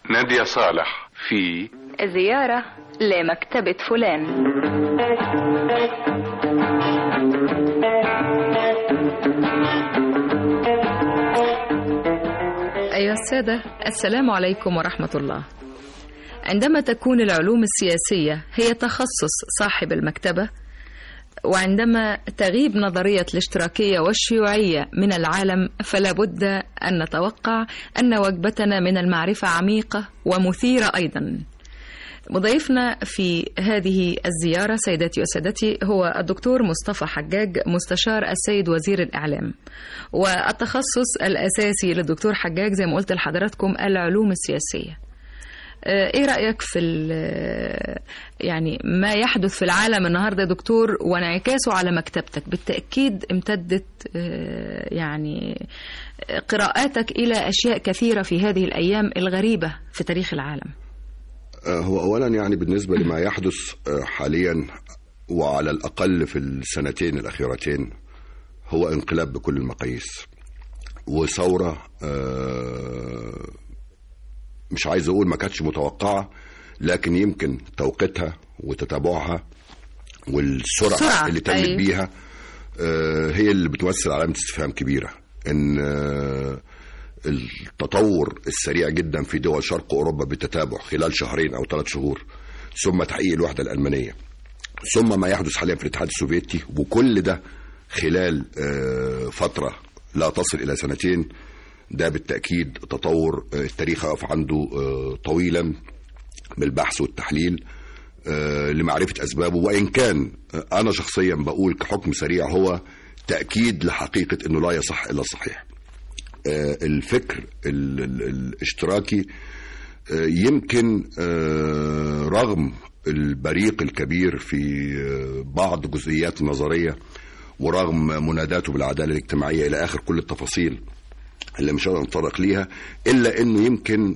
نادية صالح في زيارة لمكتبة فلان أيها السادة السلام عليكم ورحمة الله عندما تكون العلوم السياسية هي تخصص صاحب المكتبة وعندما تغيب نظرية الاشتراكية والشيوعية من العالم فلا بد أن نتوقع أن وجبتنا من المعرفة عميقة ومثيرة أيضا مضيفنا في هذه الزيارة سيداتي وسادتي هو الدكتور مصطفى حجاج مستشار السيد وزير الإعلام والتخصص الأساسي للدكتور حجاج زي ما قلت لحضراتكم العلوم السياسية ايه رايك في يعني ما يحدث في العالم النهارده دكتور وانعكاسه على مكتبتك بالتاكيد امتدت يعني قراءاتك الى اشياء كثيره في هذه الايام الغريبه في تاريخ العالم هو اولا يعني بالنسبه لما يحدث حاليا وعلى الاقل في السنتين الاخيرتين هو انقلاب بكل المقاييس وثوره مش عايز اقول ما كانتش متوقعه لكن يمكن توقيتها وتتابعها والسرعه سرعة. اللي تمت أيوة. بيها هي اللي بتمثل علامه استفهام كبيره ان التطور السريع جدا في دول شرق اوروبا بالتتابع خلال شهرين او ثلاث شهور ثم تحقيق الوحده الالمانيه ثم ما يحدث حاليا في الاتحاد السوفيتي وكل ده خلال فتره لا تصل الى سنتين ده بالتاكيد تطور التاريخ يقف عنده طويلا بالبحث والتحليل لمعرفه اسبابه وان كان انا شخصيا بقول كحكم سريع هو تاكيد لحقيقه انه لا يصح الا الصحيح الفكر الاشتراكي يمكن رغم البريق الكبير في بعض جزئيات النظريه ورغم مناداته بالعداله الاجتماعيه الى اخر كل التفاصيل اللي مش هنقدر نتطرق ليها الا انه يمكن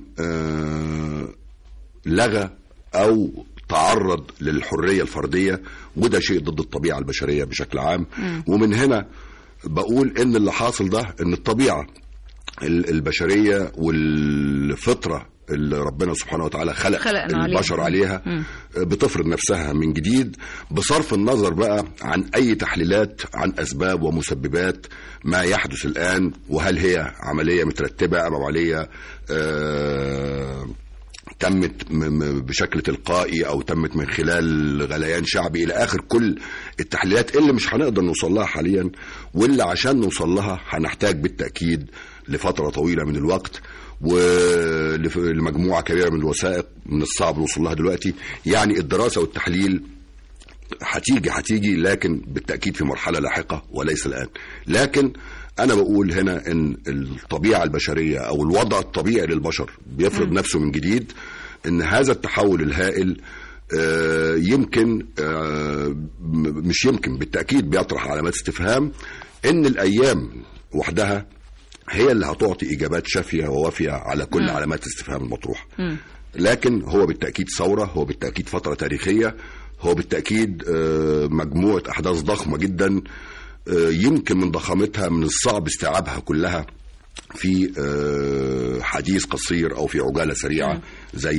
لغى او تعرض للحريه الفرديه وده شيء ضد الطبيعه البشريه بشكل عام م. ومن هنا بقول ان اللي حاصل ده ان الطبيعه البشريه والفطره اللي ربنا سبحانه وتعالى خلق خلقنا البشر عليها, عليها بتفرض نفسها من جديد بصرف النظر بقى عن اي تحليلات عن اسباب ومسببات ما يحدث الان وهل هي عمليه مترتبه ام عمليه آه تمت بشكل تلقائي او تمت من خلال غليان شعبي الى اخر كل التحليلات اللي مش هنقدر نوصل لها حاليا واللي عشان نوصل لها هنحتاج بالتاكيد لفتره طويله من الوقت ولمجموعه كبيره من الوثائق من الصعب الوصول لها دلوقتي يعني الدراسه والتحليل هتيجي هتيجي لكن بالتاكيد في مرحله لاحقه وليس الان لكن انا بقول هنا ان الطبيعه البشريه او الوضع الطبيعي للبشر بيفرض م. نفسه من جديد ان هذا التحول الهائل آه يمكن آه مش يمكن بالتاكيد بيطرح علامات استفهام ان الايام وحدها هي اللي هتعطي اجابات شافيه ووافيه على كل م. علامات الاستفهام المطروحه م. لكن هو بالتاكيد ثوره هو بالتاكيد فتره تاريخيه هو بالتاكيد آه مجموعه احداث ضخمه جدا يمكن من ضخامتها من الصعب استيعابها كلها في حديث قصير او في عجاله سريعه زي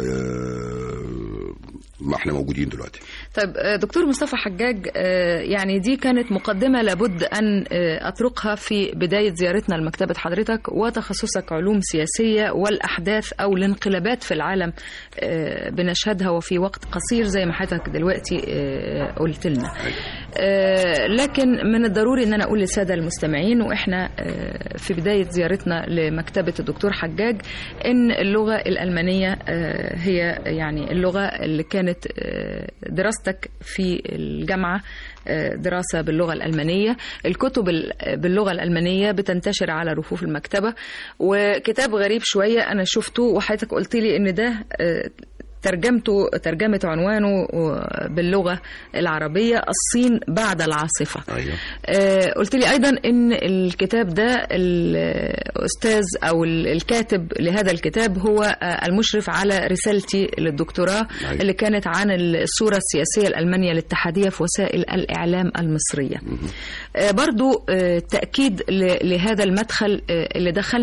ما احنا موجودين دلوقتي طيب دكتور مصطفى حجاج يعني دي كانت مقدمة لابد أن أطرقها في بداية زيارتنا لمكتبة حضرتك وتخصصك علوم سياسية والأحداث أو الانقلابات في العالم بنشهدها وفي وقت قصير زي ما حضرتك دلوقتي قلت لنا لكن من الضروري أن أنا أقول للسادة المستمعين وإحنا في بداية زيارتنا لمكتبة الدكتور حجاج إن اللغة الألمانية هي يعني اللغة اللي كانت دراستك في الجامعة دراسة باللغة الألمانية الكتب باللغة الألمانية بتنتشر على رفوف المكتبة وكتاب غريب شوية أنا شفته وحضرتك قلت لي إن ده ترجمته ترجمة عنوانه باللغة العربية الصين بعد العاصفة أيوة. آه قلت لي أيضا أن الكتاب ده الأستاذ أو الكاتب لهذا الكتاب هو المشرف على رسالتي للدكتوراه أيوة. اللي كانت عن الصورة السياسية الألمانية الاتحادية في وسائل الإعلام المصرية آه برضو آه تأكيد لهذا المدخل اللي دخلنا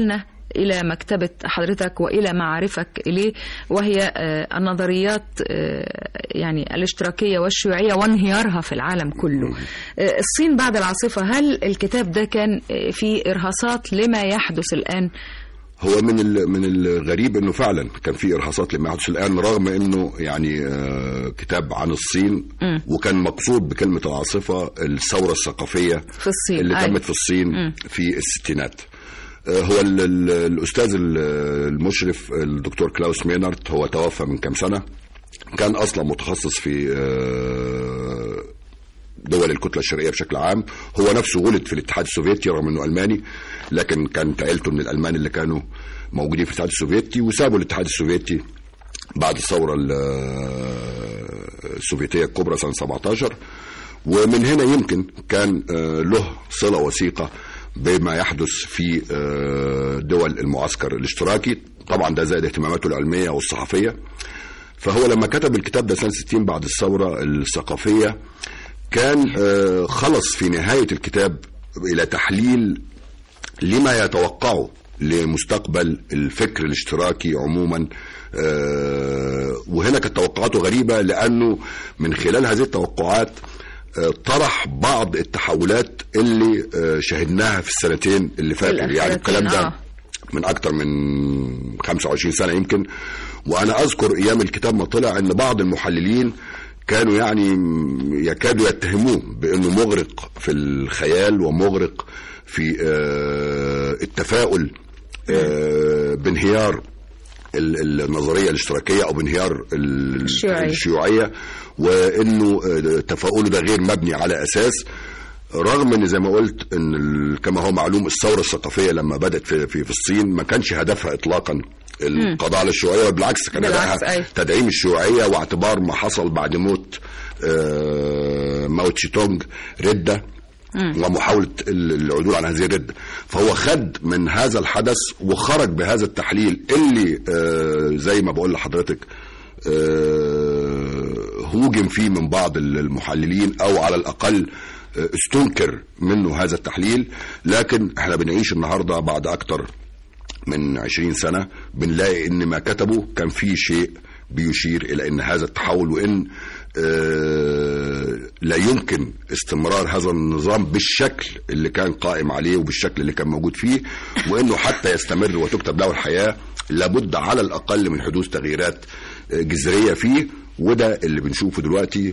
إلى مكتبة حضرتك وإلى معارفك إليه وهي آه، النظريات آه، يعني الاشتراكية والشيوعية وانهيارها في العالم كله آه، الصين بعد العاصفة هل الكتاب ده كان آه، فيه إرهاصات لما يحدث الآن هو من ال- من الغريب انه فعلا كان في ارهاصات لما يحدث الان رغم انه يعني آه، كتاب عن الصين مم. وكان مقصود بكلمه العاصفه الثوره الثقافيه في الصين اللي أي. تمت في الصين مم. في الستينات آه، هو ال- ال- الاستاذ ال- المشرف الدكتور كلاوس مينارت هو توفى من كام سنه كان اصلا متخصص في آه، دول الكتله الشرقيه بشكل عام هو نفسه ولد في الاتحاد السوفيتي رغم انه الماني لكن كانت عيلته من الالمان اللي كانوا موجودين في الاتحاد السوفيتي وسابوا الاتحاد السوفيتي بعد الثوره ال- السوفيتيه الكبرى سنه 17 ومن هنا يمكن كان آه، له صله وثيقه بما يحدث في آه، دول المعسكر الاشتراكي طبعا ده زائد اهتماماته العلميه والصحفيه فهو لما كتب الكتاب ده سنه 60 بعد الثوره الثقافيه كان آه، خلص في نهايه الكتاب الى تحليل لما يتوقعه لمستقبل الفكر الاشتراكي عموما آه، وهنا كانت توقعاته غريبه لانه من خلال هذه التوقعات آه، طرح بعض التحولات اللي آه، شهدناها في السنتين اللي فاتوا يعني الأخيرتين، الكلام ده آه. من اكتر من 25 سنه يمكن وانا اذكر ايام الكتاب ما طلع ان بعض المحللين كانوا يعني يكادوا يتهموه بانه مغرق في الخيال ومغرق في آه، التفاؤل آه، بانهيار ال- النظريه الاشتراكيه او بانهيار ال- الشيوعية. الشيوعيه وانه آه، تفاؤله ده غير مبني على اساس رغم ان زي ما قلت ان ال- كما هو معلوم الثوره الثقافيه لما بدات في في, في الصين ما كانش هدفها اطلاقا القضاء على الشيوعيه وبالعكس كان بالعكس، هدفها أيوة. تدعيم الشيوعيه واعتبار ما حصل بعد موت آه، ماو تشي تونج رده ومحاولة ال- العدول عن هذه الردة فهو خد من هذا الحدث وخرج بهذا التحليل اللي آه، زي ما بقول لحضرتك آه، هوجم فيه من بعض المحللين او على الاقل آه، استنكر منه هذا التحليل لكن احنا بنعيش النهارده بعد اكتر من 20 سنة بنلاقي ان ما كتبه كان فيه شيء بيشير الى ان هذا التحول وان آه، لا يمكن استمرار هذا النظام بالشكل اللي كان قائم عليه وبالشكل اللي كان موجود فيه وانه حتى يستمر وتكتب له الحياة لابد على الاقل من حدوث تغييرات آه، جذرية فيه وده اللي بنشوفه دلوقتي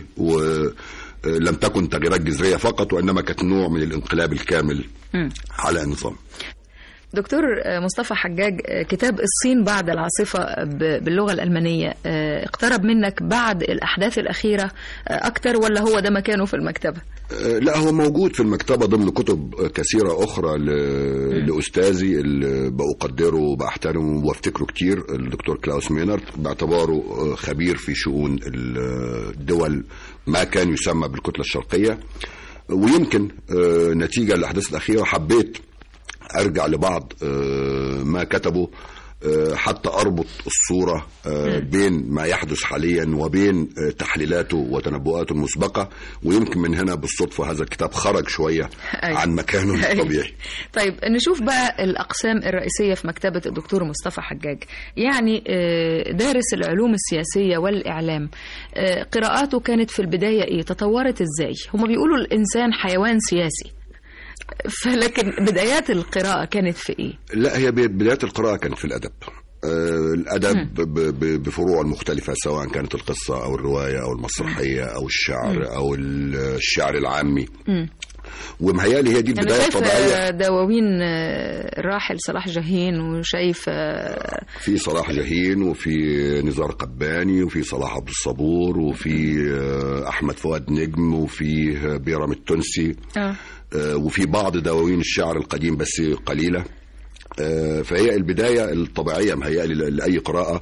ولم تكن تغييرات جذرية فقط وإنما كانت نوع من الانقلاب الكامل على النظام دكتور مصطفى حجاج كتاب الصين بعد العاصفة ب- باللغة الألمانية آه، اقترب منك بعد الأحداث الأخيرة آه، أكتر ولا هو ده مكانه في المكتبة؟ آه، لا هو موجود في المكتبة ضمن كتب آه، كثيرة أخرى ل- لأستاذي اللي بقدره وبحترمه وافتكره كتير الدكتور كلاوس مينارت باعتباره آه، خبير في شؤون الدول ما كان يسمى بالكتلة الشرقية ويمكن آه، نتيجة للأحداث الأخيرة حبيت ارجع لبعض آه، ما كتبه آه، حتى اربط الصوره آه، بين ما يحدث حاليا وبين آه، تحليلاته وتنبؤاته المسبقه ويمكن من هنا بالصدفه هذا الكتاب خرج شويه أيوة. عن مكانه أيوة. الطبيعي طيب نشوف بقى الأقسام الرئيسية في مكتبة الدكتور مصطفى حجاج يعني آه، دارس العلوم السياسية والإعلام آه، قراءاته كانت في البداية إيه تطورت إزاي هم بيقولوا الإنسان حيوان سياسي فلكن بدايات القراءة كانت في إيه لا هي بدايه القراءه كانت في الادب آه، الادب ب- ب- بفروعه المختلفه سواء كانت القصه او الروايه او المسرحيه او الشعر او الشعر العامي ومهيالي هي دي أنا البدايه شايفة الطبيعيه دواوين آه، الراحل صلاح جاهين وشايفة آه، في صلاح جاهين وفي نزار قباني وفي صلاح عبد الصبور وفي آه، احمد فؤاد نجم وفي آه، بيرم التونسي آه. آه، وفي بعض دواوين الشعر القديم بس قليله آه، فهي البدايه الطبيعيه مهيئه لاي قراءه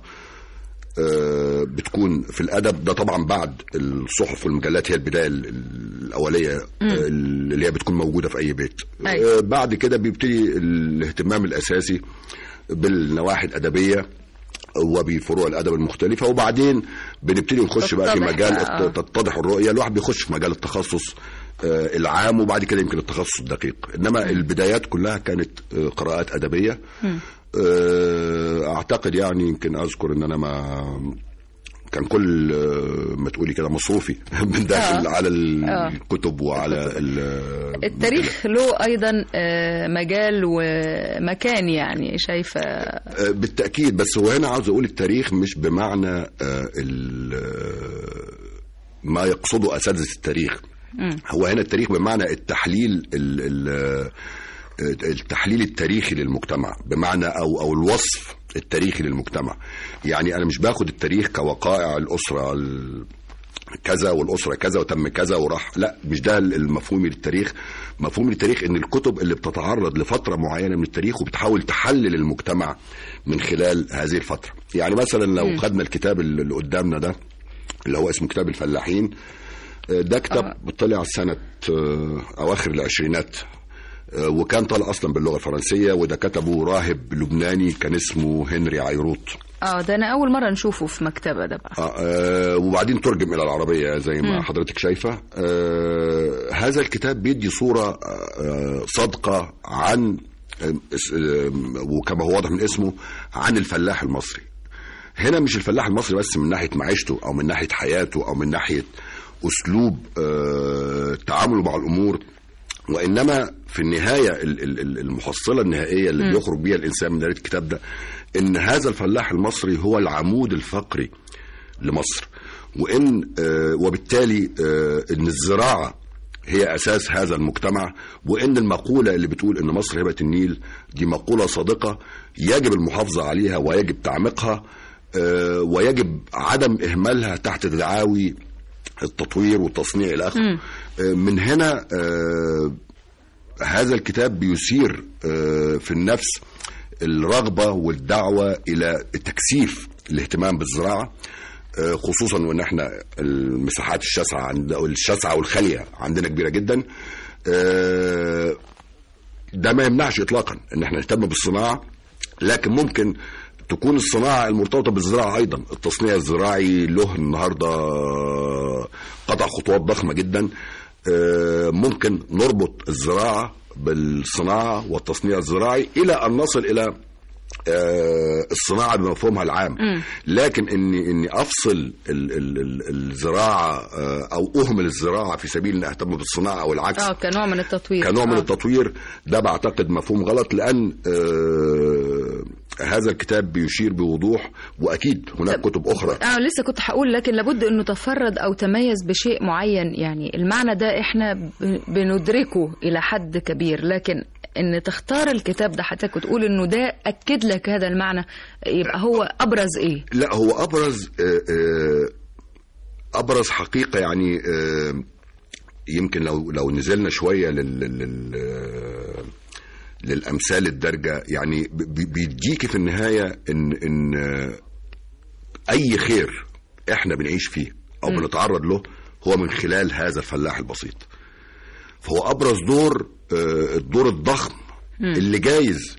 آه، بتكون في الادب ده طبعا بعد الصحف والمجلات هي البدايه ال- الاوليه آه، اللي هي بتكون موجوده في اي بيت أيوة. آه، بعد كده بيبتدي الاهتمام الاساسي بالنواحي الادبيه وبفروع الادب المختلفه وبعدين بنبتدي نخش بقى في تتضح مجال بقى، آه. الت- تتضح الرؤيه الواحد بيخش في مجال التخصص آه، العام وبعد كده يمكن التخصص الدقيق انما البدايات كلها كانت آه، قراءات ادبيه آه، اعتقد يعني يمكن اذكر ان انا ما كان كل آه، ما تقولي كده مصروفي من داخل آه. على آه. الكتب وعلى ال- التاريخ له أيضا آه، مجال ومكان يعني شايفة آه، بالتأكيد بس هو هنا عاوز أقول التاريخ مش بمعنى آه، ال- آه، ما يقصده أساتذة التاريخ هو هنا التاريخ بمعنى التحليل ال- ال- آه، التحليل التاريخي للمجتمع بمعنى أو أو الوصف التاريخي للمجتمع يعني أنا مش باخد التاريخ كوقائع الأسرة ال- كذا والاسره كذا وتم كذا وراح لا مش ده المفهوم للتاريخ مفهوم للتاريخ ان الكتب اللي بتتعرض لفتره معينه من التاريخ وبتحاول تحلل المجتمع من خلال هذه الفتره يعني مثلا لو خدنا الكتاب اللي قدامنا ده اللي هو اسمه كتاب الفلاحين آه، ده كتاب طلع سنه آه، اواخر العشرينات آه، وكان طالع اصلا باللغه الفرنسيه وده كتبه راهب لبناني كان اسمه هنري عيروت اه ده أنا أول مرة نشوفه في مكتبة ده بقى آه، آه وبعدين ترجم الى العربيه زي ما حضرتك شايفه آه هذا الكتاب بيدي صوره آه صادقه عن آه، اس- آه، وكما هو واضح من اسمه عن الفلاح المصري هنا مش الفلاح المصري بس من ناحيه معيشته او من ناحيه حياته او من ناحيه اسلوب آه تعامله مع الامور وانما في النهايه ال- ال- ال- المحصله النهائيه اللي بيخرج بيها الانسان من قراءه الكتاب ده ان هذا الفلاح المصري هو العمود الفقري لمصر وان آه، وبالتالي آه، ان الزراعه هي اساس هذا المجتمع وان المقوله اللي بتقول ان مصر هبه النيل دي مقوله صادقه يجب المحافظه عليها ويجب تعميقها آه، ويجب عدم اهمالها تحت دعاوي التطوير والتصنيع الى اخره آه، من هنا آه، هذا الكتاب بيثير آه، في النفس الرغبة والدعوة إلى تكثيف الاهتمام بالزراعة آه، خصوصا وان احنا المساحات الشاسعة عند أو الشاسعة والخالية عندنا كبيرة جدا آه، ده ما يمنعش اطلاقا ان احنا نهتم بالصناعة لكن ممكن تكون الصناعة المرتبطة بالزراعة أيضا التصنيع الزراعي له النهاردة قطع خطوات ضخمة جدا آه، ممكن نربط الزراعة بالصناعة والتصنيع الزراعي إلى أن نصل إلى آه، الصناعة بمفهومها العام لكن اني اني افصل ال ال ال الزراعة آه، او اهمل الزراعة في سبيل ان اهتم بالصناعة او العكس اه كنوع من التطوير كنوع من آه. التطوير ده بعتقد مفهوم غلط لان آه هذا الكتاب بيشير بوضوح واكيد هناك كتب اخرى اه لسه كنت هقول لكن لابد انه تفرد او تميز بشيء معين يعني المعنى ده احنا ب- بندركه الى حد كبير لكن ان تختار الكتاب ده حضرتك وتقول انه ده اكد لك هذا المعنى يبقى هو ابرز ايه لا هو ابرز آه، آه، ابرز حقيقه يعني آه، يمكن لو لو نزلنا شويه لل لل آه، للامثال الدارجه يعني بي- بيديكي في النهايه ان ان آه، اي خير احنا بنعيش فيه او بنتعرض له هو من خلال هذا الفلاح البسيط فهو ابرز دور آه، الدور الضخم اللي جايز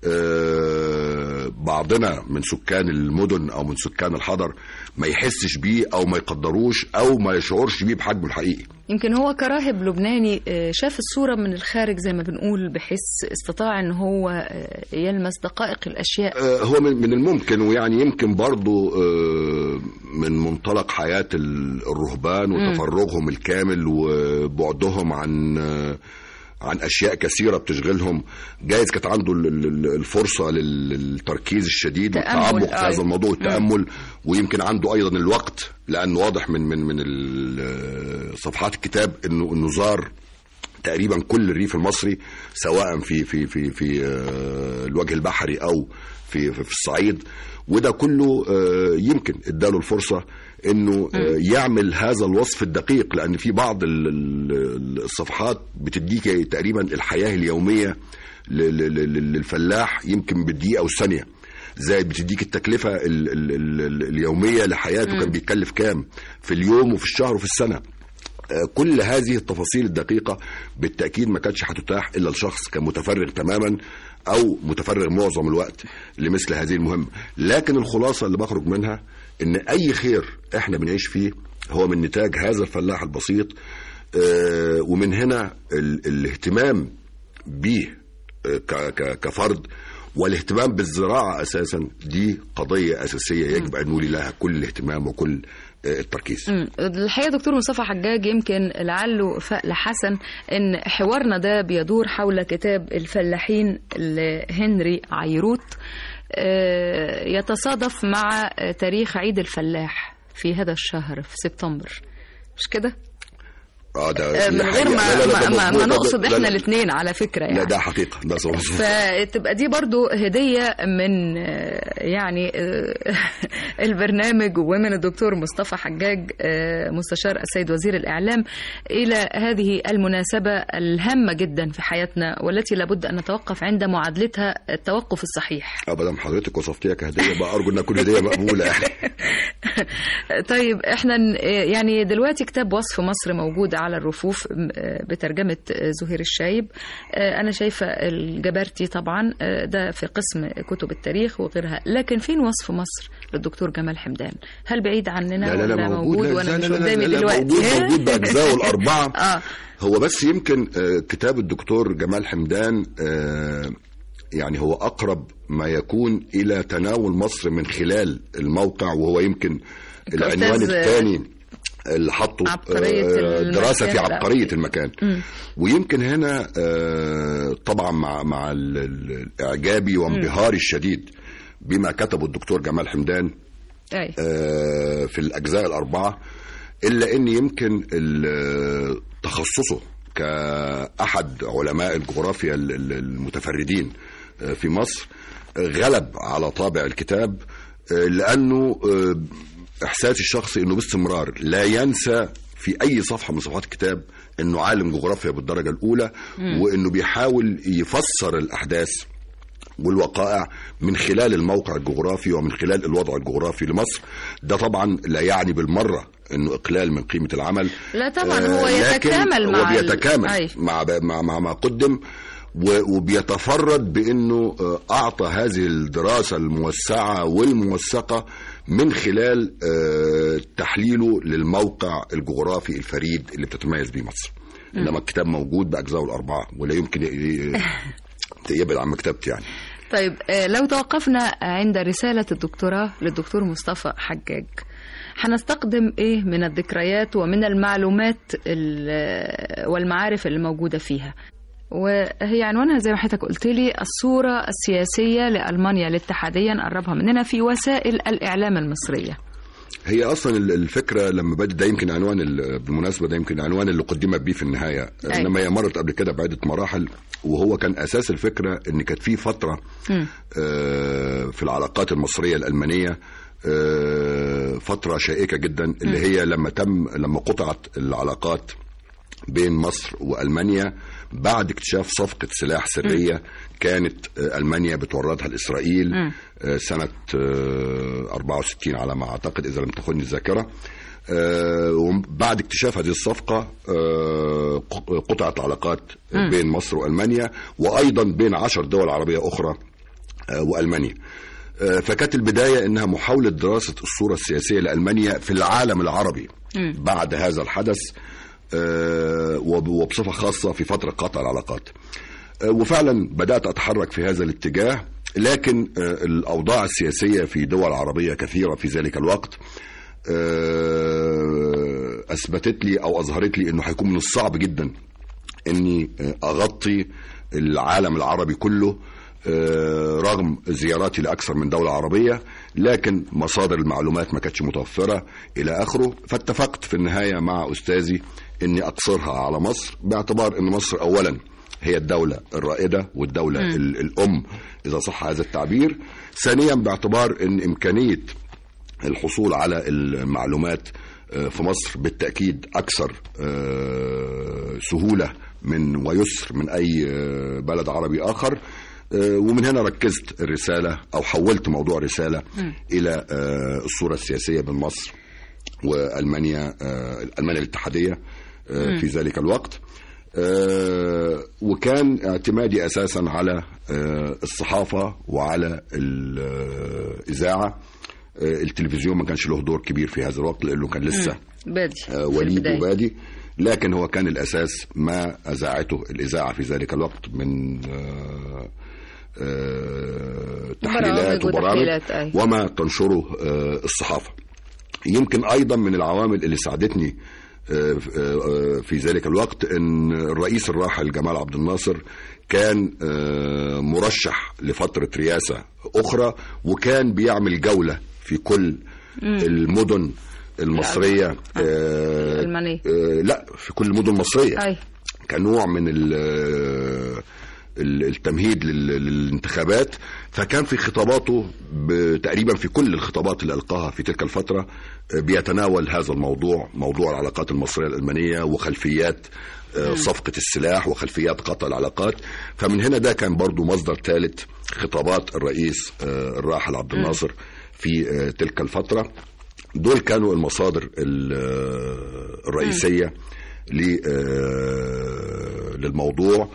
آه، بعضنا من سكان المدن او من سكان الحضر ما يحسش بيه او ما يقدروش او ما يشعرش بيه بحجمه الحقيقي يمكن هو كراهب لبناني آه، شاف الصورة من الخارج زي ما بنقول بحيث استطاع ان هو آه، يلمس دقائق الاشياء آه، هو من من الممكن ويعني يمكن برضو آه، من منطلق حياة ال- الرهبان وتفرغهم الكامل وبعدهم عن آه، عن اشياء كثيره بتشغلهم جايز كانت عنده ال- ال- الفرصه لل- للتركيز الشديد تأمل، والتعمق في آه. هذا الموضوع والتامل ويمكن عنده ايضا الوقت لان واضح من من من ال- صفحات الكتاب انه انه زار تقريبا كل الريف المصري سواء في في في في آه، الوجه البحري او في في في الصعيد وده كله آه، يمكن اداله الفرصه انه آه، يعمل هذا الوصف الدقيق لان في بعض ال- ال- الصفحات بتديك تقريبا الحياه اليوميه ل- ل- ل- للفلاح يمكن بالدقيقه والثانيه زي بتديك التكلفه ال ال ال ال اليوميه لحياته كان بيتكلف كام في اليوم وفي الشهر وفي السنه آه، كل هذه التفاصيل الدقيقة بالتأكيد ما كانتش هتتاح إلا لشخص كان متفرغ تماما أو متفرغ معظم الوقت لمثل هذه المهمة لكن الخلاصة اللي بخرج منها إن أي خير إحنا بنعيش فيه هو من نتاج هذا الفلاح البسيط آه، ومن هنا ال- الاهتمام بيه آه، ك- ك- كفرد والاهتمام بالزراعه اساسا دي قضيه اساسيه يجب ان نولي لها كل الاهتمام وكل آه، التركيز مم. الحقيقه دكتور مصطفى حجاج يمكن لعله فأل حسن ان حوارنا ده بيدور حول كتاب الفلاحين لهنري عيروت آه، يتصادف مع آه، تاريخ عيد الفلاح في هذا الشهر في سبتمبر مش كده؟ اه ده آه، من دي غير حقيقة. ما لا، لا، لا، ما, ده ما, مظبوط. ما ده- نقصد لا، احنا لا. الاثنين على فكره يعني لا ده حقيقه ده صح فتبقى دي برضو هدية من آه، يعني آه، البرنامج ومن الدكتور مصطفى حجاج آه، مستشار السيد وزير الإعلام إلى هذه المناسبة الهامة جدا في حياتنا والتي لابد أن نتوقف عند معادلتها التوقف الصحيح ابدا حضرتك وصفتيها كهديه بقى ارجو ان كل هديه مقبوله يعني طيب احنا ن- يعني دلوقتي كتاب وصف مصر موجود على الرفوف م- بترجمة زهير الشايب اه، انا شايفة الجبرتي طبعا اه، ده في قسم كتب التاريخ وغيرها لكن فين وصف مصر للدكتور جمال حمدان هل بعيد عننا لا لا لا ولا موجود لا، وانا لا، مش لا، لا، قدامي لا، لا، دلوقتي موجود موجود باجزائه الاربعه اه هو بس يمكن آه، كتاب الدكتور جمال حمدان آه، يعني هو اقرب ما يكون الى تناول مصر من خلال الموقع وهو يمكن العنوان كأستاذ الثاني اللي حطه عبقرية آه، دراسه في المكان. عبقريه المكان ويمكن هنا آه، طبعا مع مع ال- ال- الاعجابي وانبهاري الشديد بما كتبه الدكتور جمال حمدان اي آه، في الأجزاء الأربعة إلا أن يمكن ال- تخصصه كأحد علماء الجغرافيا ال- ال- المتفردين آه، في مصر آه، غلب على طابع الكتاب آه، لأنه آه، إحساسي الشخصي أنه باستمرار لا ينسى في أي صفحة من صفحات الكتاب أنه عالم جغرافيا بالدرجة الأولى وأنه بيحاول يفسر الأحداث والوقائع من خلال الموقع الجغرافي ومن خلال الوضع الجغرافي لمصر ده طبعا لا يعني بالمره انه اقلال من قيمه العمل لا طبعا آه، هو لكن يتكامل هو مع ال- بيتكامل أي. مع مع مع ما قدم و- وبيتفرد بانه آه، اعطى هذه الدراسه الموسعه والموثقه من خلال آه، تحليله للموقع الجغرافي الفريد اللي بتتميز به مصر انما الكتاب موجود باجزائه الاربعه ولا يمكن ي- ي- يبعد عن مكتبتي يعني طيب آه، لو توقفنا عند رسالة الدكتوراه للدكتور مصطفى حجاج هنستقدم ايه من الذكريات ومن المعلومات ال- والمعارف اللي موجودة فيها وهي عنوانها زي ما حضرتك قلت لي الصورة السياسية لألمانيا الاتحادية نقربها مننا في وسائل الإعلام المصرية هي اصلا ال- الفكره لما بدات ده يمكن عنوان ال- بالمناسبه ده يمكن عنوان اللي قدمت بيه في النهايه أيوة. انما هي مرت قبل كده بعده مراحل وهو كان اساس الفكره ان كانت في فتره آه، في العلاقات المصريه الالمانيه آه، فتره شائكه جدا اللي هي لما تم لما قطعت العلاقات بين مصر والمانيا بعد اكتشاف صفقه سلاح سريه كانت آه، المانيا بتوردها لاسرائيل آه، سنه آه، 64 على ما اعتقد اذا لم تخني الذاكره آه، وبعد اكتشاف هذه الصفقه آه، ق- قطعت العلاقات بين مصر والمانيا وايضا بين عشر دول عربيه اخرى آه، والمانيا آه، فكانت البدايه انها محاوله دراسه الصوره السياسيه لالمانيا في العالم العربي بعد هذا الحدث آه، وب- وبصفه خاصه في فتره قطع العلاقات آه، وفعلا بدات اتحرك في هذا الاتجاه لكن آه، الاوضاع السياسيه في دول عربيه كثيره في ذلك الوقت آه، اثبتت لي او اظهرت لي انه هيكون من الصعب جدا اني اغطي العالم العربي كله آه، رغم زياراتي لاكثر من دوله عربيه لكن مصادر المعلومات ما كانتش متوفره الى اخره فاتفقت في النهايه مع استاذي اني اقصرها على مصر باعتبار ان مصر اولا هي الدولة الرائدة والدولة ال- الأم إذا صح هذا التعبير ثانيا باعتبار أن إمكانية الحصول على المعلومات آه، في مصر بالتأكيد أكثر آه، سهولة من ويسر من أي آه، بلد عربي آخر آه، ومن هنا ركزت الرسالة أو حولت موضوع الرسالة إلى آه، الصورة السياسية بين مصر وألمانيا آه، ألمانيا الاتحادية آه، في ذلك الوقت آه، وكان اعتمادي أساسا على آه، الصحافة وعلى الإذاعة آه، التلفزيون ما كانش له دور كبير في هذا الوقت لأنه كان لسه بادي آه، في وليد البداية. وبادي لكن هو كان الأساس ما أذاعته الإذاعة في ذلك الوقت من آه، آه، برامج وتحليلات، أي. وما تنشره آه، الصحافة يمكن أيضا من العوامل اللي ساعدتني آه، آه، في ذلك الوقت ان الرئيس الراحل جمال عبد الناصر كان آه، مرشح لفترة رئاسة أخرى وكان بيعمل جولة في كل المدن المصرية آه، الألمانية. آه، لا في كل المدن المصرية أي كنوع من ال- ال- التمهيد لل- للانتخابات فكان في خطاباته ب- تقريبا في كل الخطابات اللي ألقاها في تلك الفترة آه، بيتناول هذا الموضوع موضوع العلاقات المصرية الألمانية وخلفيات آه، صفقة السلاح وخلفيات قطع العلاقات فمن هنا ده كان برضو مصدر ثالث خطابات الرئيس آه، الراحل عبد الناصر في آه، تلك الفترة دول كانوا المصادر ال- آه، الرئيسية ل- آه، للموضوع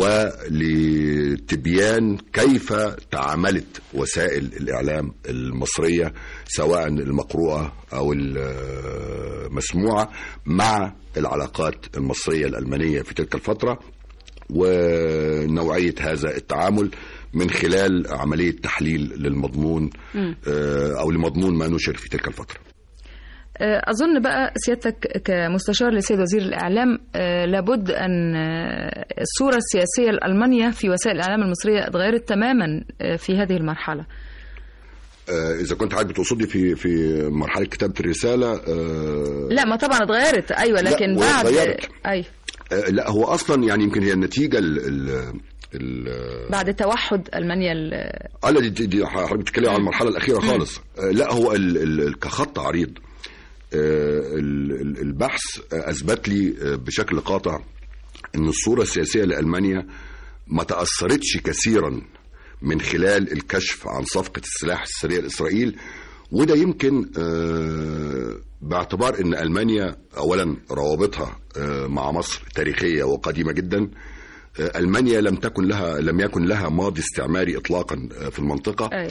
ولتبيان كيف تعاملت وسائل الإعلام المصرية سواء المقروءة أو المسموعة مع العلاقات المصرية الألمانية في تلك الفترة ونوعية هذا التعامل من خلال عملية تحليل للمضمون آه، أو لمضمون ما نشر في تلك الفترة أظن بقى سيادتك كمستشار لسيد وزير الإعلام آه، لابد أن آه، الصورة السياسية لألمانيا في وسائل الإعلام المصرية اتغيرت تماما آه، في هذه المرحلة آه، إذا كنت حضرتك بتقصدي في في مرحلة كتابة الرسالة آه، لا ما طبعا اتغيرت أيوة لا، لكن بعد واتغيرت. أي آه، لا هو أصلا يعني يمكن هي النتيجة ال ال ال بعد توحد ألمانيا ال- اه لا دي, دي, دي حضرتك بتتكلم عن المرحله الاخيره خالص آه، لا هو ال ال ال كخط عريض آه، ال- ال- البحث آه، اثبت لي آه، بشكل قاطع ان الصوره السياسيه لالمانيا ما تاثرتش كثيرا من خلال الكشف عن صفقه السلاح السريع لاسرائيل وده يمكن آه، باعتبار ان المانيا اولا روابطها آه، مع مصر تاريخيه وقديمه جدا آه، المانيا لم تكن لها لم يكن لها ماضي استعماري اطلاقا آه، في المنطقه أي.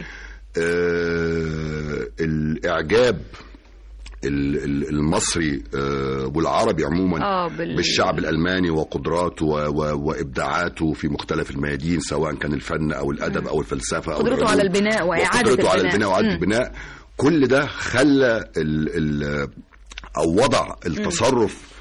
آه، الاعجاب ال- ال- المصري آه، والعربي عموما آه، بال- بالشعب الالماني وقدراته و- و- وابداعاته في مختلف الميادين سواء كان الفن او الادب او الفلسفه او قدرته العلوم. على البناء وإعادة وقدرته على البناء. البناء واعاده مم. البناء كل ده خلى ال ال او وضع التصرف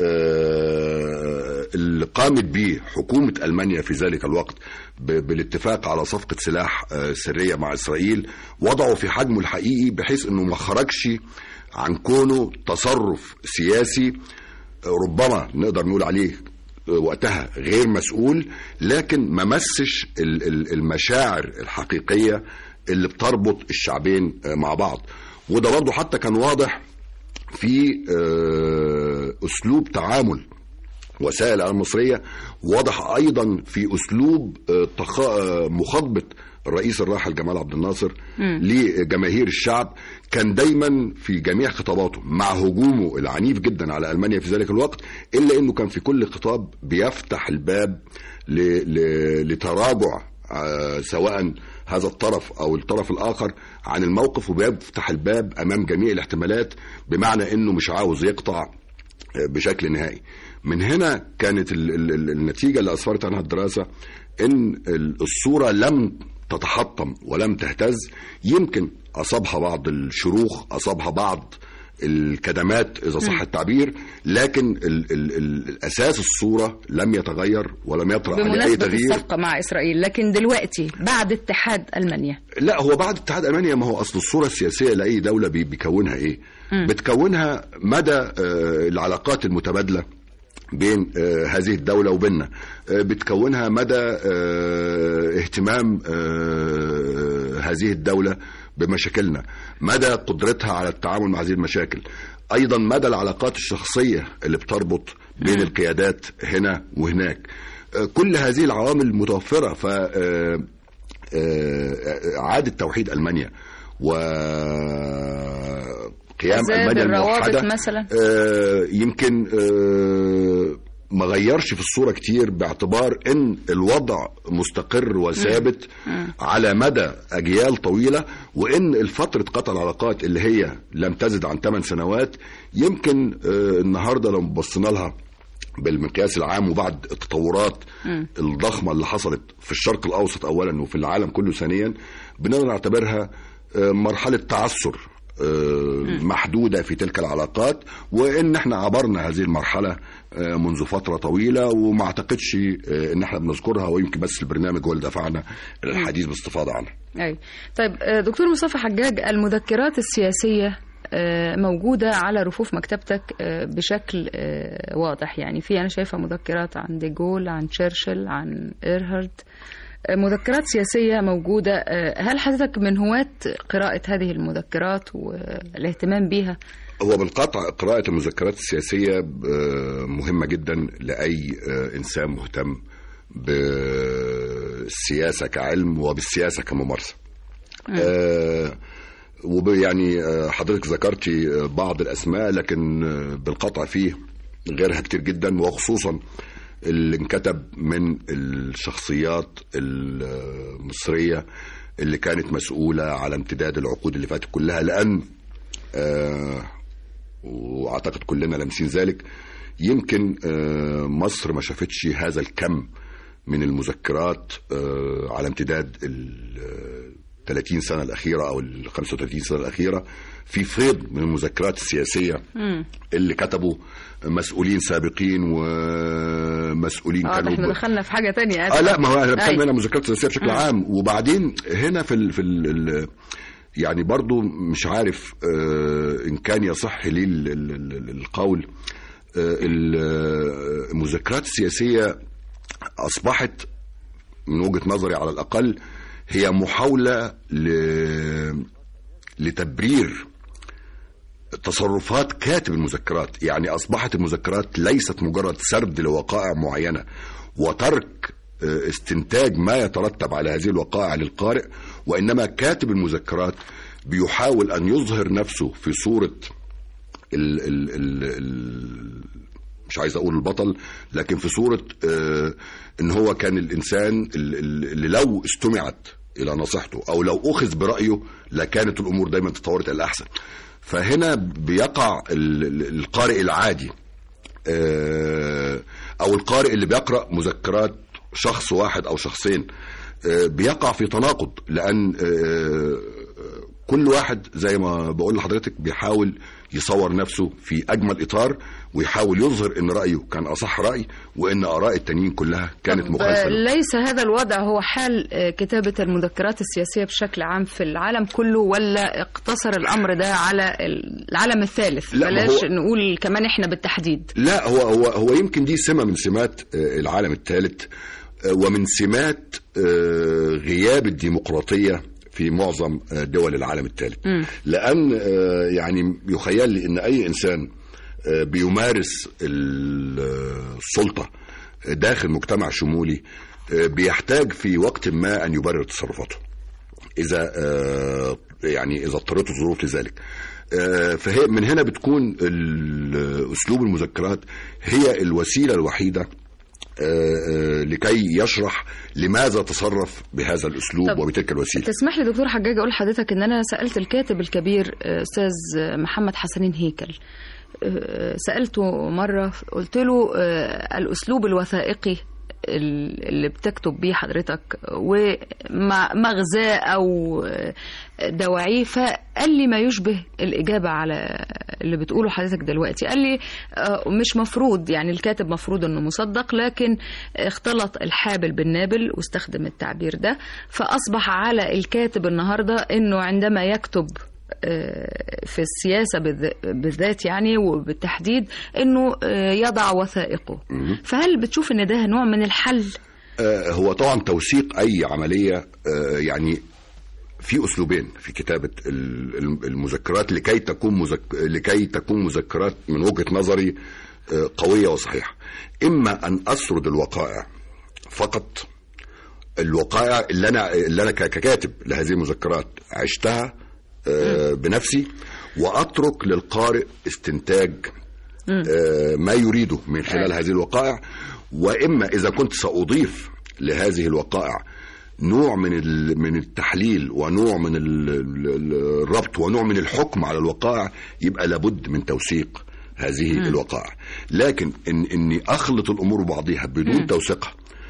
آه، اللي قامت به حكومة ألمانيا في ذلك الوقت ب- بالاتفاق على صفقة سلاح آه، سرية مع إسرائيل وضعه في حجمه الحقيقي بحيث أنه ما خرجش عن كونه تصرف سياسي آه، ربما نقدر نقول عليه آه، وقتها غير مسؤول لكن ما مسش ال- ال- المشاعر الحقيقية اللي بتربط الشعبين آه، مع بعض وده برضه حتى كان واضح في آه، اسلوب تعامل وسائل الإعلام المصريه واضح ايضا في اسلوب آه، تخ- آه، مخاطبه الرئيس الراحل جمال عبد الناصر لجماهير الشعب كان دايما في جميع خطاباته مع هجومه العنيف جدا على المانيا في ذلك الوقت الا انه كان في كل خطاب بيفتح الباب ل... ل... لتراجع آه، سواء هذا الطرف او الطرف الاخر عن الموقف وبيفتح الباب امام جميع الاحتمالات بمعنى انه مش عاوز يقطع آه، بشكل نهائي من هنا كانت ال ال ال النتيجه اللي اسفرت عنها الدراسه ان ال- الصوره لم تتحطم ولم تهتز يمكن اصابها بعض الشروخ اصابها بعض الكدمات اذا صح التعبير لكن ال ال ال الاساس الصوره لم يتغير ولم يطرح عليه اي بمناسبة تغيير الصفقة مع إسرائيل لكن دلوقتي بعد اتحاد ألمانيا لا هو بعد اتحاد المانيا ما هو اصل الصوره السياسيه لاي دوله بي- بيكونها ايه؟ بتكونها مدى آه، العلاقات المتبادله بين آه، هذه الدولة وبيننا آه، بتكونها مدى آه، اهتمام آه، هذه الدولة بمشاكلنا مدى قدرتها على التعامل مع هذه المشاكل أيضا مدى العلاقات الشخصية اللي بتربط بين القيادات هنا وهناك آه، كل هذه العوامل متوفرة ف آه، آه، إعادة توحيد ألمانيا وقيام زاد ألمانيا الروابط الموحدة مثلاً؟ آه، يمكن آه، ما غيرش في الصورة كتير باعتبار ان الوضع مستقر وثابت على مدى اجيال طويلة وان الفترة قطع العلاقات اللي هي لم تزد عن 8 سنوات يمكن آه، النهاردة لو بصينا لها بالمقياس العام وبعد التطورات الضخمه اللي حصلت في الشرق الاوسط اولا وفي العالم كله ثانيا بنقدر نعتبرها آه، مرحله تعثر آه، محدوده في تلك العلاقات وان احنا عبرنا هذه المرحله آه، منذ فتره طويله وما اعتقدش آه، ان احنا بنذكرها ويمكن بس البرنامج هو اللي دفعنا الحديث باستفاضه عنها أي. طيب آه، دكتور مصطفى حجاج المذكرات السياسية آه، موجودة على رفوف مكتبتك آه، بشكل آه، واضح يعني في أنا شايفة مذكرات عن ديجول عن تشرشل عن إيرهارد آه، مذكرات سياسية موجودة آه، هل حضرتك من هواة قراءة هذه المذكرات والاهتمام بها؟ هو بالقطع قراءة المذكرات السياسية آه، مهمة جدا لأي آه، إنسان مهتم بالسياسة كعلم وبالسياسة كممارسة آه، وب يعني آه، حضرتك ذكرتي آه، بعض الأسماء لكن آه، بالقطع فيه غيرها كتير جدا وخصوصا اللي انكتب من الشخصيات المصرية اللي كانت مسؤولة على امتداد العقود اللي فاتت كلها لأن آه، واعتقد كلنا لامسين ذلك يمكن آه، مصر ما شافتش هذا الكم من المذكرات آه، على امتداد ال 30 سنة الأخيرة أو ال 35 سنة الأخيرة في فيض من المذكرات السياسية اللي كتبوا مسؤولين سابقين ومسؤولين اه ده كانوا احنا ب- دخلنا في حاجة تانية اه لا ما هو انا بتكلم أي. هنا مذكرات سياسيه بشكل عام وبعدين هنا في ال في ال ال يعني برضو مش عارف آه ان كان يصح لي ال- ال- ال- القول آه ال- المذكرات السياسيه اصبحت من وجهه نظري على الاقل هي محاوله ل لتبرير تصرفات كاتب المذكرات يعني أصبحت المذكرات ليست مجرد سرد لوقائع معينة وترك آه، استنتاج ما يترتب على هذه الوقائع للقارئ وإنما كاتب المذكرات بيحاول أن يظهر نفسه في صورة ال ال ال ال مش عايز اقول البطل لكن في صوره آه ان هو كان الانسان ال- ال- اللي لو استمعت الى نصيحته او لو اخذ برايه لكانت الامور دايما تطورت الى الاحسن فهنا بيقع ال- ال- القارئ العادي آه، او القارئ اللي بيقرا مذكرات شخص واحد او شخصين آه، بيقع في تناقض لان آه، كل واحد زي ما بقول لحضرتك بيحاول يصور نفسه في اجمل اطار ويحاول يظهر ان رايه كان اصح راي وان اراء التانيين كلها كانت طب مخالفه له. ليس هذا الوضع هو حال آه، كتابة المذكرات السياسية بشكل عام في العالم كله ولا اقتصر الأمر ده على العالم الثالث لا، ما بلاش هو- نقول كمان احنا بالتحديد لا هو هو هو يمكن دي سمه من سمات آه، العالم الثالث آه، ومن سمات آه، غياب الديمقراطيه في معظم آه، دول العالم الثالث لان آه، يعني يخيل لي ان اي انسان آه، بيمارس ال- السلطه داخل مجتمع شمولي آه، بيحتاج في وقت ما ان يبرر تصرفاته اذا آه، يعني اذا اضطرته الظروف لذلك آه، فهي من هنا بتكون ال- اسلوب المذكرات هي الوسيله الوحيده آه، آه، لكي يشرح لماذا تصرف بهذا الاسلوب طب وبتلك الوسيله تسمح لي دكتور حجاج أقول لحضرتك إن أنا سألت الكاتب الكبير آه، أستاذ محمد حسنين هيكل آه، سألته مرة قلت له آه، الأسلوب الوثائقي ال- اللي بتكتب بيه حضرتك ومغزاه أو آه، دواعيه فقال لي ما يشبه الإجابة على اللي بتقوله حضرتك دلوقتي قال لي آه، مش مفروض يعني الكاتب مفروض انه مصدق لكن اختلط الحابل بالنابل واستخدم التعبير ده فأصبح على الكاتب النهاردة انه عندما يكتب آه، في السياسة بالذ- بالذات يعني وبالتحديد انه آه، يضع وثائقه فهل بتشوف ان ده نوع من الحل آه، هو طبعا توثيق اي عمليه آه، يعني في اسلوبين في كتابه ال- ال- المذكرات لكي تكون مذك... لكي تكون مذكرات من وجهه نظري آه، قويه وصحيحه اما ان اسرد الوقائع فقط الوقائع اللي انا اللي انا ك- ككاتب لهذه المذكرات عشتها آه، بنفسي واترك للقارئ استنتاج آه، ما يريده من خلال هذه الوقائع واما اذا كنت ساضيف لهذه الوقائع نوع من ال- من التحليل ونوع من ال- ال- ال- الربط ونوع من الحكم على الوقائع يبقى لابد من توثيق هذه الوقائع لكن ان اني اخلط الامور ببعضها بدون توثيقها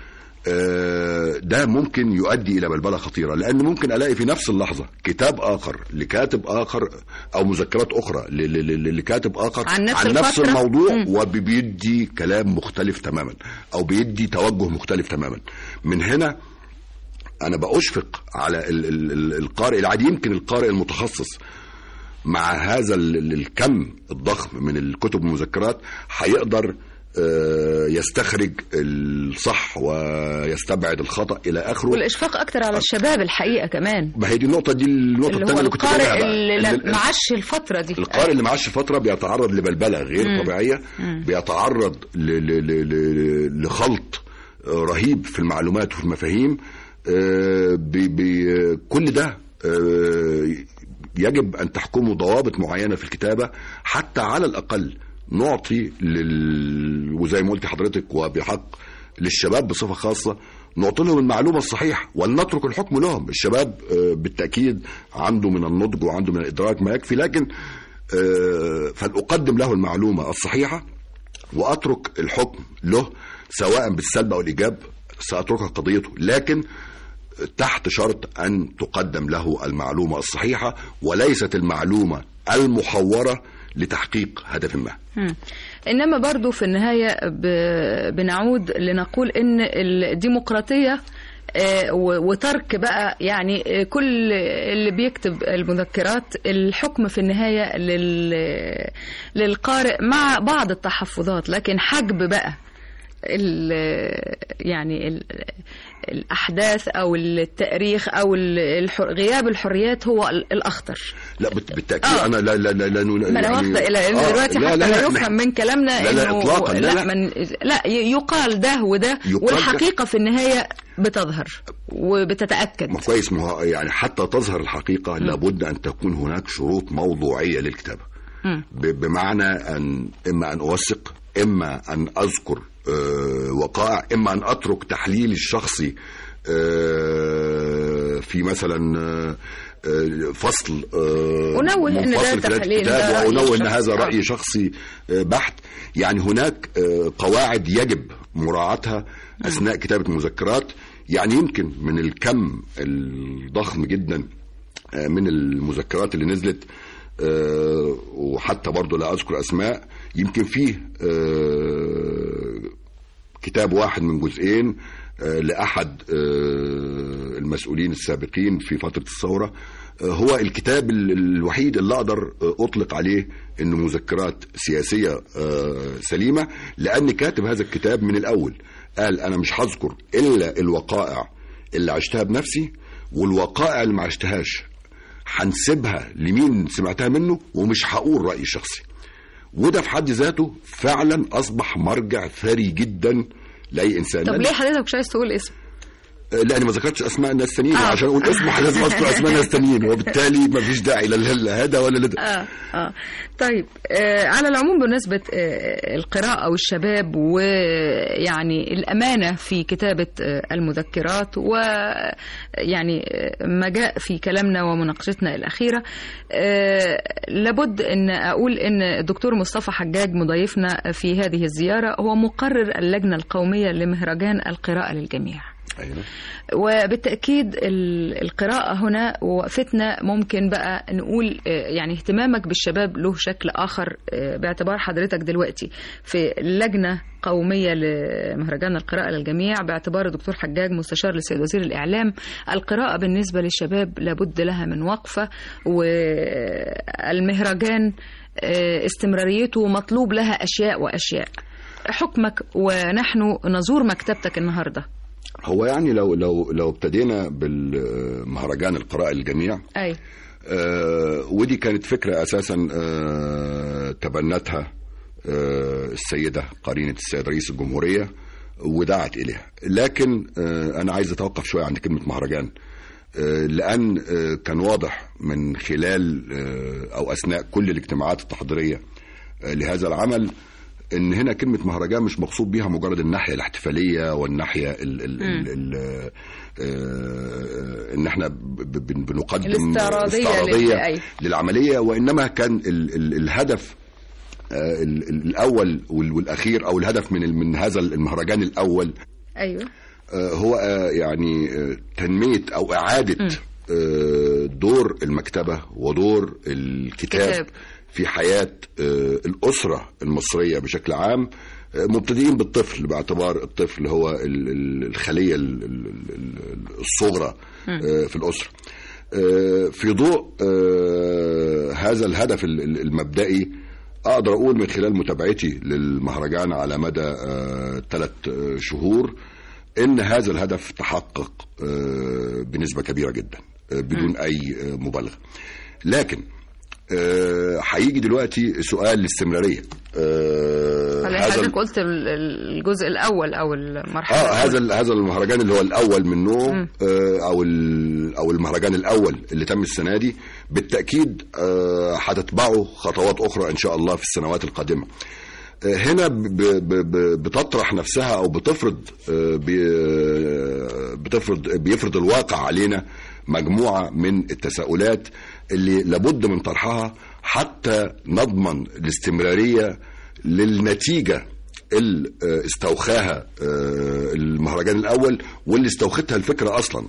آه، ده ممكن يؤدي الى بلبله خطيره لان ممكن الاقي في نفس اللحظه كتاب اخر لكاتب اخر او مذكرات اخرى ل- ل- ل- لكاتب اخر عن نفس عن نفس الفترة. الموضوع مم. وبيدي كلام مختلف تماما او بيدي توجه مختلف تماما من هنا انا بأشفق على ال- ال- ال- القارئ العادي يمكن القارئ المتخصص مع هذا ال- ال- الكم الضخم من الكتب والمذكرات هيقدر آه، يستخرج الصح ويستبعد الخطأ إلى آخره والاشفاق اكتر على الشباب الحقيقه كمان ما هي دي النقطة دي النقطة اللي الثانية هو اللي كنت القارئ بقولها بقى. اللي لا- ال- ال- معاش الفتره دي القارئ اللي معاش فترة بيتعرض لبلبلة غير طبيعية بيتعرض ل- ل- ل- ل- لخلط آه، رهيب في المعلومات وفي المفاهيم آه، بي- بي- كل ده آه، يجب أن تحكمه ضوابط معينة في الكتابة حتى على الأقل نعطي لل... وزي ما قلت حضرتك وبحق للشباب بصفة خاصة نعطي لهم المعلومة الصحيحة ولنترك الحكم لهم الشباب آه، بالتأكيد عنده من النضج وعنده من الإدراك ما يكفي لكن آه، فلأقدم له المعلومة الصحيحة وأترك الحكم له سواء بالسلب أو الإيجاب سأتركها قضيته لكن تحت شرط أن تقدم له المعلومة الصحيحة وليست المعلومة المحورة لتحقيق هدف ما مم. انما برضو في النهايه ب... بنعود لنقول ان الديمقراطيه آه، و- وترك بقى يعني آه، كل اللي بيكتب المذكرات الحكم في النهايه لل... للقارئ مع بعض التحفظات لكن حجب بقى ال يعني ال الاحداث او التاريخ او ال- الح- غياب الحريات هو ال- الاخطر لا بالت- بالتأكيد آه. أنا لا لا لا, لا, لا ما انا واخده الى ان آه، دلوقتي لا حتى لا لا, لا يفهم من كلامنا لا لا انه إطلاقاً، لا لا. من لا ي- يقال ده وده يقال والحقيقه في النهايه بتظهر وبتتاكد ما كويس ما هو يعني حتى تظهر الحقيقة لابد أن تكون هناك شروط موضوعية للكتابة مم. ب- بمعنى أن إما أن أوثق إما أن أذكر آه، وقائع إما أن أترك تحليلي الشخصي آه، في مثلا آه، آه، فصل آه، ونوه إن ده منفصل في تحليل، ده الكتاب رأي وأنوه أن شخصي. هذا آه. رأي شخصي آه، بحت يعني هناك آه، قواعد يجب مراعاتها أثناء كتابة المذكرات يعني يمكن من الكم الضخم جدا آه، من المذكرات اللي نزلت آه، وحتى برضه لا أذكر أسماء يمكن فيه آه، كتاب واحد من جزئين آه، لأحد آه، المسؤولين السابقين في فترة الثورة آه، هو الكتاب ال- الوحيد اللي أقدر آه، أطلق عليه إنه مذكرات سياسية آه، سليمة لأن كاتب هذا الكتاب من الأول قال أنا مش هذكر إلا الوقائع اللي عشتها بنفسي والوقائع اللي ما عشتهاش هنسيبها لمين سمعتها منه ومش هقول رأيي الشخصي وده في حد ذاته فعلا اصبح مرجع ثري جدا لاي انسان طب لأن- ليه حضرتك مش عايز تقول اسم لاني ما ذكرتش اسماء الناس التانيين آه. عشان اقول اسمه لازم اذكر اسماء الناس التانيين وبالتالي ما فيش داعي لا لا هذا ولا لده اه اه طيب آه على العموم بمناسبة آه القراءة والشباب ويعني الأمانة في كتابة آه المذكرات ويعني آه ما جاء في كلامنا ومناقشتنا الأخيرة آه لابد أن أقول أن الدكتور مصطفى حجاج مضيفنا في هذه الزيارة هو مقرر اللجنة القومية لمهرجان القراءة للجميع أيوة. وبالتأكيد ال- القراءة هنا ووقفتنا ممكن بقى نقول آه، يعني اهتمامك بالشباب له شكل آخر آه، باعتبار حضرتك دلوقتي في لجنة قومية لمهرجان القراءة للجميع باعتبار الدكتور حجاج مستشار للسيد وزير الإعلام القراءة بالنسبة للشباب لابد لها من وقفة والمهرجان آه، استمراريته مطلوب لها أشياء وأشياء حكمك ونحن نزور مكتبتك النهارده هو يعني لو لو لو ابتدينا بالمهرجان القراءة للجميع أي آه ودي كانت فكرة أساسا آه تبنتها آه السيدة قرينة السيد رئيس الجمهورية ودعت إليها لكن آه أنا عايز أتوقف شوية عند كلمة مهرجان آه لأن آه كان واضح من خلال آه أو أثناء كل الاجتماعات التحضيرية آه لهذا العمل ان هنا كلمه مهرجان مش مقصود بيها مجرد الناحيه الاحتفاليه والناحيه ال ال ال ال آه ان احنا ب- ب- بنقدم الاستعراضية لل- استعراضية أي. للعمليه وانما كان ال ال الهدف آه، ال- ال- الاول وال- والاخير او الهدف من ال- من هذا المهرجان الاول ايوه آه، هو آه، يعني آه، تنميه او اعاده آه، دور المكتبه ودور الكتاب كتاب. في حياه آه، الاسره المصريه بشكل عام آه، مبتدئين بالطفل باعتبار الطفل هو ال- ال- الخليه ال- ال- ال- الصغرى آه، في الاسره آه، في ضوء آه، هذا الهدف ال- ال- المبدئي اقدر اقول من خلال متابعتي للمهرجان على مدى ثلاث شهور ان هذا الهدف تحقق آه، بنسبه كبيره جدا آه، بدون اي آه، مبالغه لكن آه، هيجي دلوقتي سؤال الاستمراريه آه، هل هذا حضرتك قلت ال- ال- الجزء الاول او المرحله اه الأولى. هذا ال- هذا المهرجان اللي هو الاول من نوعه آه او ال- او المهرجان الاول اللي تم السنه دي بالتاكيد آه، هتتبعه خطوات اخرى ان شاء الله في السنوات القادمه آه، هنا ب- ب- ب- بتطرح نفسها او بتفرض آه، بي- بتفرض بيفرض الواقع علينا مجموعه من التساؤلات اللي لابد من طرحها حتى نضمن الاستمراريه للنتيجه اللي آه، استوخاها آه، المهرجان الاول واللي استوختها الفكره اصلا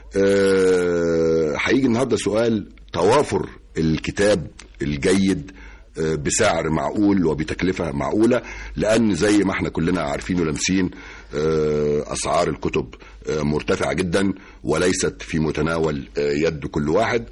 آه، هيجي النهارده سؤال توافر الكتاب الجيد آه، بسعر معقول وبتكلفه معقوله لان زي ما احنا كلنا عارفين ولامسين آه، اسعار الكتب آه، مرتفعه جدا وليست في متناول آه، يد كل واحد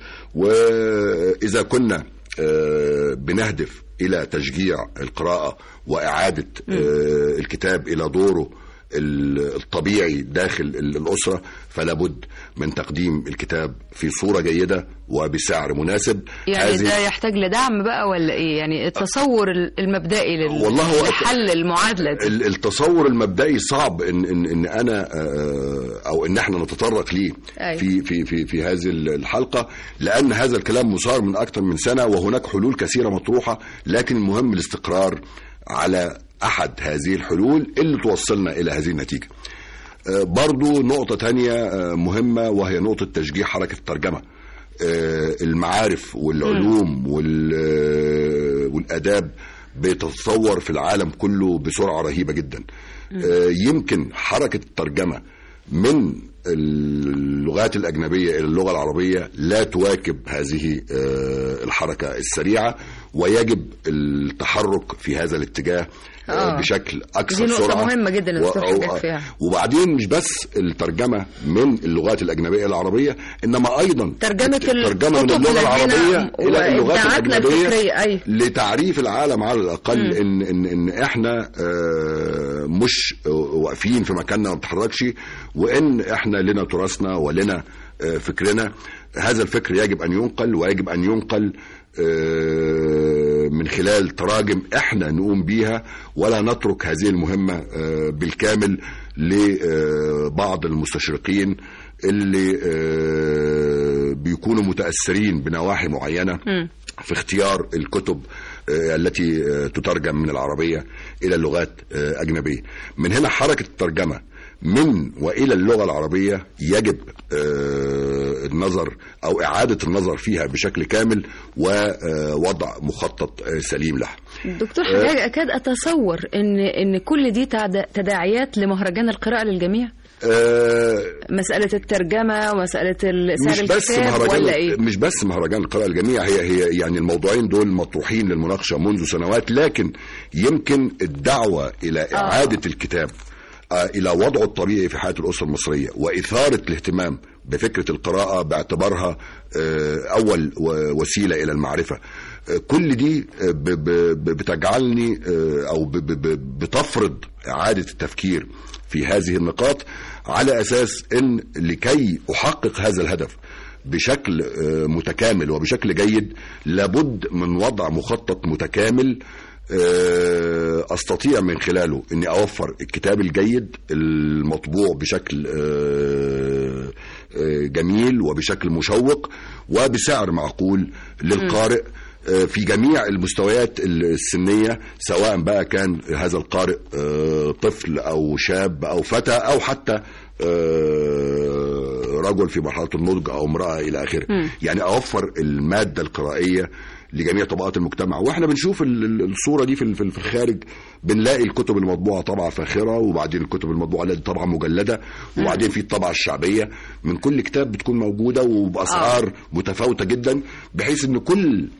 واذا كنا آه، بنهدف الى تشجيع القراءه واعاده آه، الكتاب الى دوره ال- الطبيعي داخل ال- الاسره فلا بد من تقديم الكتاب في صوره جيده وبسعر مناسب يعني هذه- ده يحتاج لدعم بقى ولا ايه يعني التصور ال- المبدئي لل... والله هو- لحل المعادله دي ال- التصور المبدئي صعب ان ان ان انا آه، او ان احنا نتطرق ليه أيوة. في في في في هذه الحلقه لان هذا الكلام مثار من اكثر من سنه وهناك حلول كثيره مطروحه لكن المهم الاستقرار على احد هذه الحلول اللي توصلنا الى هذه النتيجه. آه، برضو نقطة تانية آه، مهمة وهي نقطة تشجيع حركة الترجمة آه، المعارف والعلوم وال- آه، والآداب بتتطور في العالم كله بسرعة رهيبة جدا آه، يمكن حركة الترجمة من اللغات الأجنبية إلى اللغة العربية لا تواكب هذه آه، الحركة السريعة ويجب التحرك في هذا الاتجاه آه، آه. بشكل أكثر دي نقطة سرعة مهمة جدا اللي و- دكتور أو- حجاج فيها. وبعدين مش بس الترجمة من اللغات الأجنبية إلى العربية إنما أيضا ترجمة الترجمة من الكتب اللغة لدينا العربية إلى اللغات وإبداعاتنا الأجنبية الفكرية، أي. لتعريف العالم على الأقل إن إن إن إحنا آه، مش واقفين في مكاننا ما بنتحركش وإن إحنا لنا تراثنا ولنا آه، فكرنا هذا الفكر يجب أن ينقل ويجب أن ينقل آه، من خلال تراجم احنا نقوم بيها ولا نترك هذه المهمة آه، بالكامل لبعض المستشرقين اللي آه، بيكونوا متأثرين بنواحي معينة في اختيار الكتب آه، التي آه، تترجم من العربية إلى اللغات آه، أجنبية من هنا حركة الترجمة من والى اللغه العربيه يجب آه، النظر او اعاده النظر فيها بشكل كامل ووضع مخطط آه، سليم لها. دكتور حجاج اكاد اتصور ان ان كل دي تعد- تداعيات لمهرجان القراءه للجميع آه، مساله الترجمه ومساله ال- سعر مش بس الكتاب مهرجان ولا ايه مش بس مهرجان القراءة الجميع هي هي يعني الموضوعين دول مطروحين للمناقشة منذ سنوات لكن يمكن الدعوة إلى إعادة الكتاب آه، إلى وضعه الطبيعي في حياة الأسرة المصرية وإثارة الاهتمام بفكرة القراءة باعتبارها آه، أول و- وسيلة إلى المعرفة آه، كل دي آه، ب- ب- ب- بتجعلني آه، أو ب- ب- ب- بتفرض إعادة التفكير في هذه النقاط على أساس أن لكي أحقق هذا الهدف بشكل آه، متكامل وبشكل جيد لابد من وضع مخطط متكامل آه، استطيع من خلاله اني اوفر الكتاب الجيد المطبوع بشكل آه، آه، جميل وبشكل مشوق وبسعر معقول للقارئ آه، في جميع المستويات السنية سواء بقى كان هذا القارئ آه، طفل أو شاب أو فتى أو حتى آه، رجل في مرحله النضج او امراه الى اخره يعني اوفر الماده القرائيه لجميع طبقات المجتمع واحنا بنشوف ال- ال- الصوره دي في ال- في ال- في الخارج بنلاقي الكتب المطبوعه طبعه فاخره وبعدين الكتب المطبوعه التي طبعه مجلده وبعدين في الطبعه الشعبيه من كل كتاب بتكون موجوده وباسعار متفاوته جدا بحيث ان كل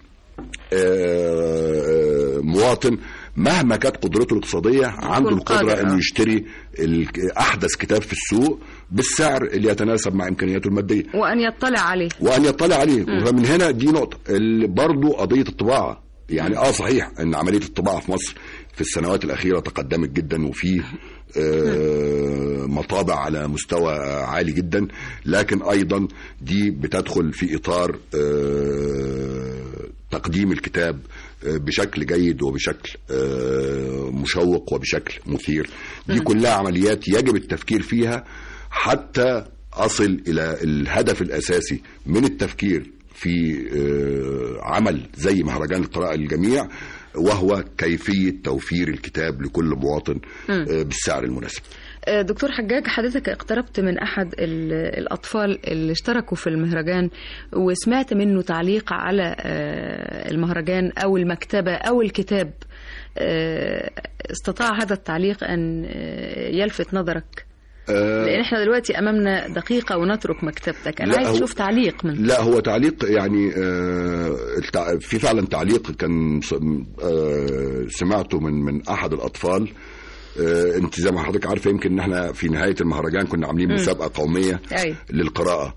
آه، مواطن مهما كانت قدرته الاقتصاديه عنده القدره قادر، انه آه. يشتري ال- احدث كتاب في السوق بالسعر اللي يتناسب مع امكانياته الماديه وأن يطلع عليه وان يطلع عليه فمن هنا دي نقطه اللي برضو قضيه الطباعه يعني اه صحيح ان عمليه الطباعه في مصر في السنوات الاخيره تقدمت جدا وفي آه، مطابع على مستوى عالي جدا لكن ايضا دي بتدخل في اطار آه، تقديم الكتاب آه، بشكل جيد وبشكل آه، مشوق وبشكل مثير دي كلها عمليات يجب التفكير فيها حتى أصل إلى الهدف الأساسي من التفكير في آه، عمل زي مهرجان القراءة للجميع وهو كيفية توفير الكتاب لكل مواطن آه، بالسعر المناسب آه، دكتور حجاج حضرتك اقتربت من أحد ال- الأطفال اللي اشتركوا في المهرجان وسمعت منه تعليق على آه، المهرجان أو المكتبة أو الكتاب آه، استطاع هذا التعليق أن آه، يلفت نظرك آه، لأن احنا دلوقتي أمامنا دقيقة ونترك مكتبتك أنا لا، عايز هو- أشوف تعليق من لا هو تعليق يعني آه، التع- في فعلا تعليق كان س- آه، سمعته من من احد الاطفال آه، انت زي ما حضرتك عارفه يمكن ان احنا في نهايه المهرجان كنا عاملين مسابقه قوميه أيوة. للقراءه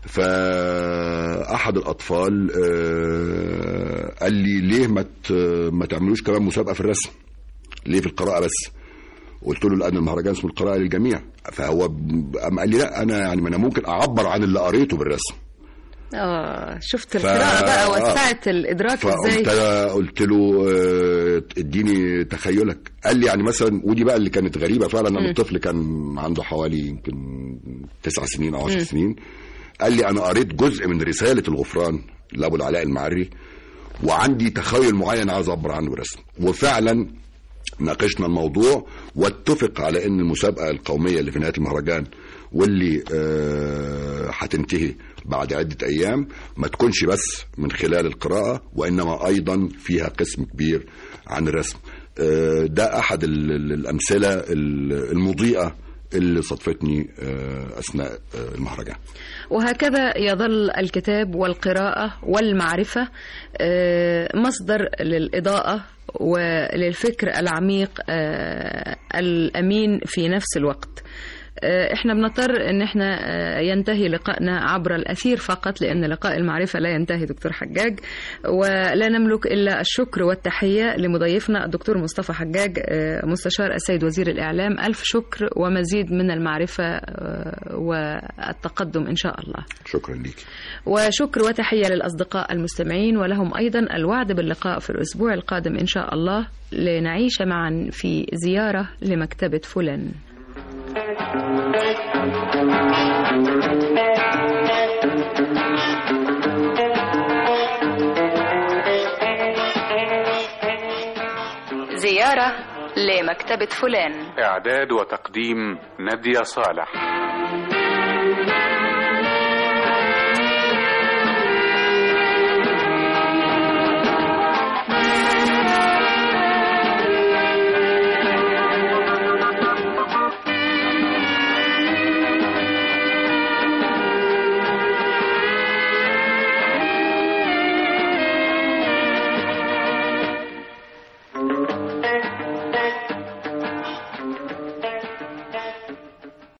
فاحد الاطفال آه، قال لي ليه ما ت- ما تعملوش كمان مسابقه في الرسم ليه في القراءه بس قلت له لان المهرجان اسمه القراءه للجميع فهو ب- قام قال لي لا انا يعني ما انا ممكن اعبر عن اللي قريته بالرسم آه شفت القراءة بقى وسعت الإدراك فقلت إزاي أنا قلت له آه، اديني تخيلك قال لي يعني مثلا ودي بقى اللي كانت غريبه فعلا انا الطفل كان عنده حوالي يمكن تسع سنين او عشر سنين قال لي انا قريت جزء من رساله الغفران لابو العلاء المعري وعندي تخيل معين عايز اعبر عنه برسم وفعلا ناقشنا الموضوع واتفق على ان المسابقه القوميه اللي في نهايه المهرجان واللي آه، هتنتهي بعد عده ايام ما تكونش بس من خلال القراءه وانما ايضا فيها قسم كبير عن الرسم آه، ده احد ال- ال- الامثله ال- المضيئه اللي صدفتني آه، اثناء آه، المهرجان وهكذا يظل الكتاب والقراءة والمعرفة آه، مصدر للإضاءة وللفكر العميق آه، الأمين في نفس الوقت آه، احنا بنضطر ان احنا آه، ينتهي لقائنا عبر الاثير فقط لان لقاء المعرفه لا ينتهي دكتور حجاج ولا نملك الا الشكر والتحيه لمضيفنا الدكتور مصطفى حجاج آه، مستشار السيد وزير الاعلام الف شكر ومزيد من المعرفه آه، والتقدم ان شاء الله شكرا ليك وشكر وتحية للأصدقاء المستمعين ولهم أيضا الوعد باللقاء في الأسبوع القادم إن شاء الله لنعيش معا في زيارة لمكتبة فلان زيارة لمكتبة فلان إعداد وتقديم نادية صالح